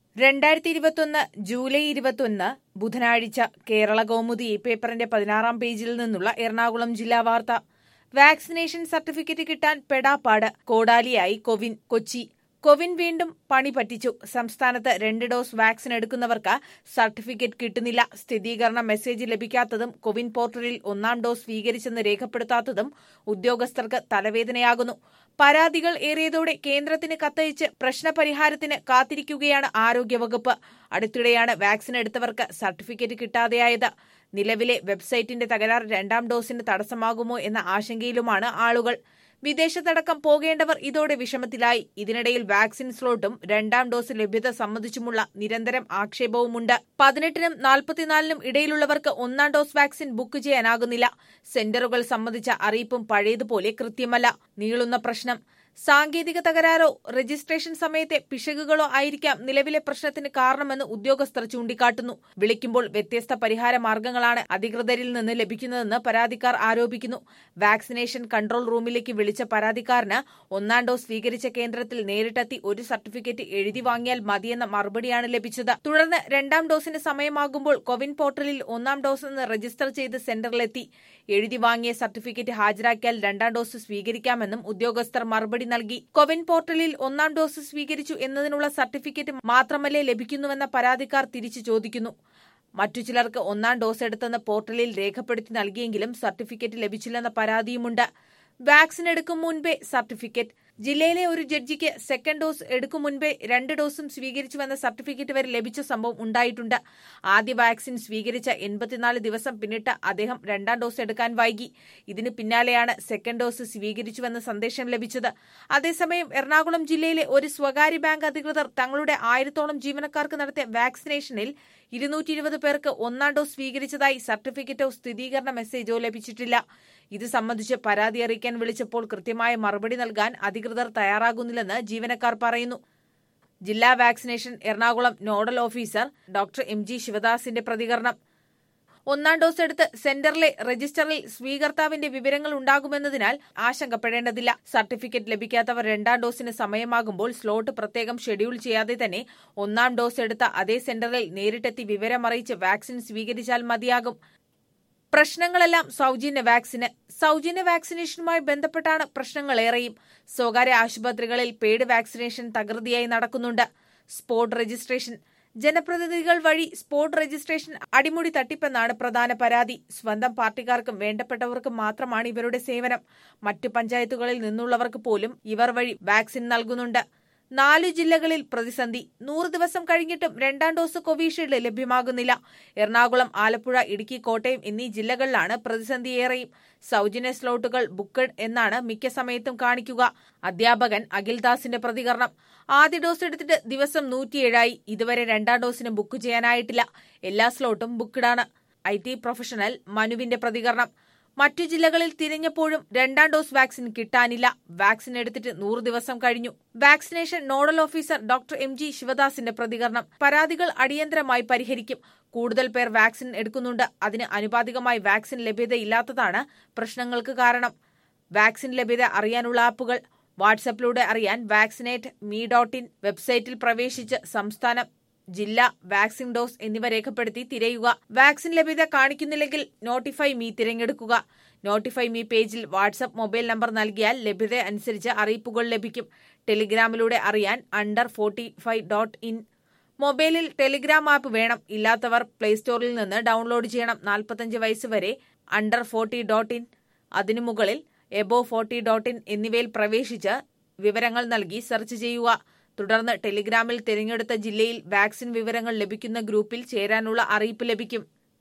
രണ്ടായിരത്തി ഇരുപത്തൊന്ന് ജൂലൈ ഇരുപത്തൊന്ന് ബുധനാഴ്ച കേരള കൗമുദി ഈ പേപ്പറിന്റെ പതിനാറാം പേജിൽ നിന്നുള്ള എറണാകുളം ജില്ലാ വാർത്ത വാക്സിനേഷൻ സർട്ടിഫിക്കറ്റ് കിട്ടാൻ പെടാപ്പാട് കോടാലിയായി കൊവിൻ കൊച്ചി കൊവിൻ വീണ്ടും പണി പറ്റിച്ചു സംസ്ഥാനത്ത് രണ്ട് ഡോസ് വാക്സിൻ എടുക്കുന്നവർക്ക് സർട്ടിഫിക്കറ്റ് കിട്ടുന്നില്ല സ്ഥിരീകരണ മെസ്സേജ് ലഭിക്കാത്തതും കൊവിൻ പോർട്ടലിൽ ഒന്നാം ഡോസ് സ്വീകരിച്ചെന്ന് രേഖപ്പെടുത്താത്തതും ഉദ്യോഗസ്ഥർക്ക് തലവേദനയാകുന്നു പരാതികൾ ഏറിയതോടെ കേന്ദ്രത്തിന് കത്തയച്ച് പ്രശ്നപരിഹാരത്തിന് കാത്തിരിക്കുകയാണ് ആരോഗ്യവകുപ്പ് അടുത്തിടെയാണ് വാക്സിൻ എടുത്തവർക്ക് സർട്ടിഫിക്കറ്റ് കിട്ടാതെയായത് നിലവിലെ വെബ്സൈറ്റിന്റെ തകരാർ രണ്ടാം ഡോസിന് തടസ്സമാകുമോ എന്ന ആശങ്കയിലുമാണ് ആളുകൾ വിദേശത്തടക്കം പോകേണ്ടവർ ഇതോടെ വിഷമത്തിലായി ഇതിനിടയിൽ വാക്സിൻ സ്ലോട്ടും രണ്ടാം ഡോസ് ലഭ്യത സംബന്ധിച്ചുമുള്ള നിരന്തരം ആക്ഷേപവുമുണ്ട് പതിനെട്ടിനും നാൽപ്പത്തിനാലിനും ഇടയിലുള്ളവർക്ക് ഒന്നാം ഡോസ് വാക്സിൻ ബുക്ക് ചെയ്യാനാകുന്നില്ല സെന്ററുകൾ സംബന്ധിച്ച അറിയിപ്പും പഴയതുപോലെ കൃത്യമല്ല നീളുന്ന പ്രശ്നം സാങ്കേതിക തകരാറോ രജിസ്ട്രേഷൻ സമയത്തെ പിശകുകളോ ആയിരിക്കാം നിലവിലെ പ്രശ്നത്തിന് കാരണമെന്ന് ഉദ്യോഗസ്ഥർ ചൂണ്ടിക്കാട്ടുന്നു വിളിക്കുമ്പോൾ വ്യത്യസ്ത പരിഹാര മാർഗങ്ങളാണ് അധികൃതരിൽ നിന്ന് ലഭിക്കുന്നതെന്ന് പരാതിക്കാർ ആരോപിക്കുന്നു വാക്സിനേഷൻ കൺട്രോൾ റൂമിലേക്ക് വിളിച്ച പരാതിക്കാരന് ഒന്നാം ഡോസ് സ്വീകരിച്ച കേന്ദ്രത്തിൽ നേരിട്ടെത്തി ഒരു സർട്ടിഫിക്കറ്റ് എഴുതി വാങ്ങിയാൽ മതിയെന്ന മറുപടിയാണ് ലഭിച്ചത് തുടർന്ന് രണ്ടാം ഡോസിന് സമയമാകുമ്പോൾ കോവിൻ പോർട്ടലിൽ ഒന്നാം ഡോസ് എന്ന് രജിസ്റ്റർ ചെയ്ത് സെന്ററിലെത്തി എഴുതി വാങ്ങിയ സർട്ടിഫിക്കറ്റ് ഹാജരാക്കിയാൽ രണ്ടാം ഡോസ് സ്വീകരിക്കാമെന്നും ഉദ്യോഗസ്ഥർ മറുപടി നൽകി കോവിൻ പോർട്ടലിൽ ഒന്നാം ഡോസ് സ്വീകരിച്ചു എന്നതിനുള്ള സർട്ടിഫിക്കറ്റ് മാത്രമല്ലേ ലഭിക്കുന്നുവെന്ന പരാതിക്കാർ തിരിച്ചു ചോദിക്കുന്നു മറ്റു ചിലർക്ക് ഒന്നാം ഡോസ് എടുത്തെന്ന് പോർട്ടലിൽ രേഖപ്പെടുത്തി നൽകിയെങ്കിലും സർട്ടിഫിക്കറ്റ് ലഭിച്ചില്ലെന്ന പരാതിയുമുണ്ട് വാക്സിൻ എടുക്കും മുൻപേ സർട്ടിഫിക്കറ്റ് ജില്ലയിലെ ഒരു ജഡ്ജിക്ക് സെക്കൻഡ് ഡോസ് എടുക്കും മുൻപേ രണ്ട് ഡോസും സ്വീകരിച്ചുവെന്ന സർട്ടിഫിക്കറ്റ് വരെ ലഭിച്ച സംഭവം ഉണ്ടായിട്ടുണ്ട് ആദ്യ വാക്സിൻ സ്വീകരിച്ച എൺപത്തിനാല് ദിവസം പിന്നിട്ട് അദ്ദേഹം രണ്ടാം ഡോസ് എടുക്കാൻ വൈകി ഇതിന് പിന്നാലെയാണ് സെക്കൻഡ് ഡോസ് സ്വീകരിച്ചുവെന്ന സന്ദേശം ലഭിച്ചത് അതേസമയം എറണാകുളം ജില്ലയിലെ ഒരു സ്വകാര്യ ബാങ്ക് അധികൃതർ തങ്ങളുടെ ആയിരത്തോളം ജീവനക്കാർക്ക് നടത്തിയ വാക്സിനേഷനിൽ ഇരുന്നൂറ്റി ഇരുപത് പേർക്ക് ഒന്നാം ഡോസ് സ്വീകരിച്ചതായി സർട്ടിഫിക്കറ്റോ സ്ഥിരീകരണ മെസ്സേജോ ലഭിച്ചിട്ടില്ല ഇത് സംബന്ധിച്ച് പരാതി അറിയിക്കാൻ വിളിച്ചപ്പോൾ കൃത്യമായ മറുപടി നൽകാൻ അധികൃതർ തയ്യാറാകുന്നില്ലെന്ന് ജീവനക്കാർ പറയുന്നു ജില്ലാ vaccination Ernakulam nodal officer doctor M G ശിവദാസിന്റെ പ്രതികരണം ഒന്നാം ഡോസ് എടുത്ത് സെന്ററിലെ രജിസ്റ്ററിൽ സ്വീകർത്താവിന്റെ വിവരങ്ങൾ ഉണ്ടാകുമെന്നതിനാൽ ആശങ്കപ്പെടേണ്ടതില്ല സർട്ടിഫിക്കറ്റ് ലഭിക്കാത്തവർ രണ്ടാം ഡോസിന് സമയമാകുമ്പോൾ സ്ലോട്ട് പ്രത്യേകം ഷെഡ്യൂൾ ചെയ്യാതെ തന്നെ ഒന്നാം ഡോസ് എടുത്ത അതേ സെന്ററിൽ നേരിട്ടെത്തി വിവരമറിയിച്ച് വാക്സിൻ സ്വീകരിച്ചാൽ മതിയാകും പ്രശ്നങ്ങളെല്ലാം സൗജന്യ വാക്സിന് സൗജന്യ വാക്സിനേഷനുമായി ബന്ധപ്പെട്ടാണ് പ്രശ്നങ്ങളേറെയും സ്വകാര്യ ആശുപത്രികളിൽ പെയ്ഡ് വാക്സിനേഷൻ തകൃതിയായി നടക്കുന്നുണ്ട് സ്പോട്ട് രജിസ്ട്രേഷൻ ജനപ്രതിനിധികൾ വഴി സ്പോട്ട് രജിസ്ട്രേഷൻ അടിമുടി തട്ടിപ്പെന്നാണ് പ്രധാന പരാതി സ്വന്തം പാർട്ടിക്കാർക്കും വേണ്ടപ്പെട്ടവർക്കും മാത്രമാണ് ഇവരുടെ സേവനം മറ്റു പഞ്ചായത്തുകളിൽ നിന്നുള്ളവർക്ക് പോലും ഇവർ വഴി വാക്സിൻ നൽകുന്നുണ്ട് നാല് ജില്ലകളിൽ പ്രതിസന്ധി നൂറ് ദിവസം കഴിഞ്ഞിട്ടും രണ്ടാം ഡോസ് കോവിഷീൽഡ് ലഭ്യമാകുന്നില്ല എറണാകുളം ആലപ്പുഴ ഇടുക്കി കോട്ടയം എന്നീ ജില്ലകളിലാണ് പ്രതിസന്ധിയേറെയും സൗജന്യ സ്ലോട്ടുകൾ ബുക്കഡ് എന്നാണ് മിക്ക സമയത്തും കാണിക്കുക അധ്യാപകൻ അഖിൽദാസിന്റെ പ്രതികരണം ആദ്യ ഡോസ് എടുത്തിട്ട് ദിവസം നൂറ്റിയേഴായി ഇതുവരെ രണ്ടാം ഡോസിന് ബുക്ക് ചെയ്യാനായിട്ടില്ല എല്ലാ സ്ലോട്ടും ബുക്ക്ഡാണ് ഐ ടി പ്രൊഫഷണൽ മനുവിന്റെ പ്രതികരണം മറ്റു ജില്ലകളിൽ തിരിഞ്ഞപ്പോഴും രണ്ടാം ഡോസ് വാക്സിൻ കിട്ടാനില്ല വാക്സിൻ എടുത്തിട്ട് നൂറ് ദിവസം കഴിഞ്ഞു vaccination nodal officer doctor M G ശിവദാസിന്റെ പ്രതികരണം പരാതികൾ അടിയന്തരമായി പരിഹരിക്കും കൂടുതൽ പേർ വാക്സിൻ എടുക്കുന്നുണ്ട് അതിന് അനുപാതികമായി വാക്സിൻ ലഭ്യതയില്ലാത്തതാണ് പ്രശ്നങ്ങൾക്ക് കാരണം വാക്സിൻ ലഭ്യത അറിയാനുള്ള ആപ്പുകൾ വാട്സപ്പിലൂടെ അറിയാൻ വാക്സിനേറ്റ് മീ ഡോട്ട് ഇൻ വെബ്സൈറ്റിൽ പ്രവേശിച്ച് സംസ്ഥാനം ജില്ല വാക്സിൻ ഡോസ് എന്നിവ രേഖപ്പെടുത്തി തിരയുക വാക്സിൻ ലഭ്യത കാണിക്കുന്നില്ലെങ്കിൽ നോട്ടിഫൈ മീ തിരഞ്ഞെടുക്കുക നോട്ടിഫൈ മീ പേജിൽ വാട്സ്ആപ്പ് മൊബൈൽ നമ്പർ നൽകിയാൽ ലഭ്യത അനുസരിച്ച് അറിയിപ്പുകൾ ലഭിക്കും ടെലിഗ്രാമിലൂടെ അറിയാൻ under forty five dot in മൊബൈലിൽ ടെലിഗ്രാം ആപ്പ് വേണം ഇല്ലാത്തവർ പ്ലേ സ്റ്റോറിൽ നിന്ന് ഡൗൺലോഡ് ചെയ്യണം നാൽപ്പത്തഞ്ച് വയസ്സ് വരെ അണ്ടർ ഫോർട്ടി ഡോട്ട് ഇൻ അതിനു മുകളിൽ എബോ ഫോർട്ടി ഡോട്ട് ഇൻ എന്നിവയിൽ പ്രവേശിച്ച് വിവരങ്ങൾ നൽകി സെർച്ച് ചെയ്യുക തുടർന്ന് ടെലിഗ്രാമിൽ തിരഞ്ഞെടുത്ത ജില്ലയിൽ വാക്സിൻ വിവരങ്ങൾ ലഭിക്കുന്ന ഗ്രൂപ്പിൽ ചേരാനുള്ള അറിയിപ്പ് ലഭിക്കും